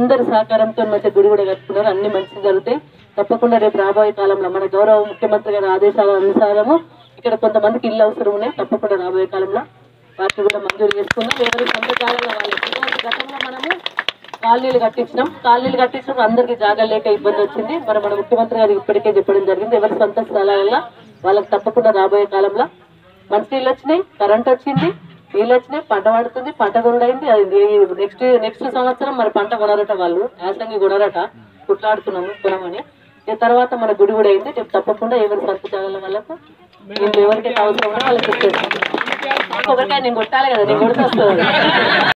అందరి సహకారంతో మంచి గుడి కూడా కట్టుకున్నారు అన్ని మంచిగా జరుగుతాయి తప్పకుండా రేపు రాబోయే కాలంలో మన గౌరవ ముఖ్యమంత్రి గారి ఆదేశాల అనుసారము ఇక్కడ కొంతమందికి ఇల్లు అవసరం ఉన్నాయి తప్పకుండా రాబోయే కాలంలో వాటిని కూడా మంజూరు చేసుకుందాం ఎవరి సొంత జాగాలో వాళ్ళకి ఇటువంటి గతంలో మనము కాలనీలు కట్టించినాం కాలనీలు కట్టించినప్పుడు అందరికీ జాగా లేక ఇబ్బంది వచ్చింది మరి మన ముఖ్యమంత్రి గారు ఇప్పటికే చెప్పడం జరిగింది ఎవరి సొంత స్థలాలలో వాళ్ళకి తప్పకుండా రాబోయే కాలంలో మంచినీళ్ళు వచ్చినాయి కరెంట్ వచ్చింది నీళ్ళు వచ్చినాయి పంట పడుతుంది పంట గుండైంది అది నెక్స్ట్ నెక్స్ట్ సంవత్సరం మరి పంట కొనరట వాళ్ళు యాసంగి కొనరట కుట్లాడుతున్నాము కొనమని ఇక తర్వాత మన గుడి కూడా అయింది రేపు తప్పకుండా ఎవరి సొంత జాగాల వాళ్ళకు వీళ్ళు ఎవరికైతే అవసరం ఉందో వాళ్ళకి ఇచ్చేస్తాం ఒకరికాయ నేను కొట్టాలి కదా నేను కొడుతూ వస్తుంది